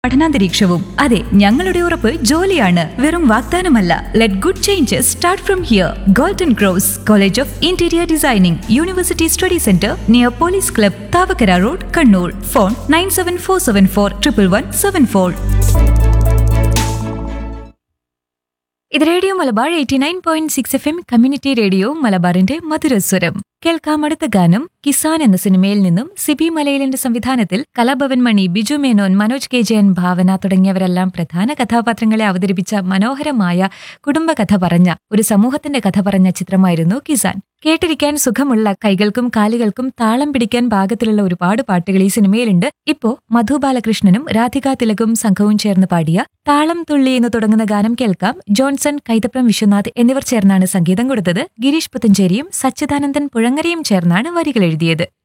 പഠനാന്തരീക്ഷവും അതെ ഞങ്ങളുടെ ഉറപ്പ് ജോലിയാണ് വെറും വാഗ്ദാനമല്ല let good changes start from here golden cross college of interior designing university study centre near police club Thavakkara road Kannur phone nine seven four seven four triple one seven four ഇത് radio Malabar eighty nine point six F M community radio മലബാറിന്റെ മധുരസ്വരം കേൾക്കാം അടുത്ത ഗാനം കിസാൻ എന്ന സിനിമയിൽ നിന്നും സിബി മലയിലിന്റെ സംവിധാനത്തിൽ കലാഭവൻ മണി ബിജു മേനോൻ മനോജ് കെ ജയൻ ഭാവന തുടങ്ങിയവരെല്ലാം പ്രധാന കഥാപാത്രങ്ങളെ അവതരിപ്പിച്ച മനോഹരമായ കുടുംബകഥ പറഞ്ഞ ഒരു സമൂഹത്തിന്റെ കഥ പറഞ്ഞ ചിത്രമായിരുന്നു കിസാൻ കേട്ടിരിക്കാൻ സുഖമുള്ള കൈകൾക്കും കാലുകൾക്കും താളം പിടിക്കാൻ പാകത്തിലുള്ള ഒരുപാട് പാട്ടുകൾ ഈ സിനിമയിലുണ്ട് ഇപ്പോ മധു ബാലകൃഷ്ണനും രാധിക തിലകും സംഘവും ചേർന്ന് പാടിയ താളം തുള്ളി എന്ന് തുടങ്ങുന്ന ഗാനം കേൾക്കാം ജോൺസൺ കൈതപ്രം വിശ്വനാഥ് എന്നിവർ ചേർന്നാണ് സംഗീതം കൊടുത്തത് ഗിരീഷ് പുത്തഞ്ചേരിയും സച്ചിദാനന്ദൻ പുഴങ്ങരയും ചേർന്നാണ് വരികൾ എഴുതിയത്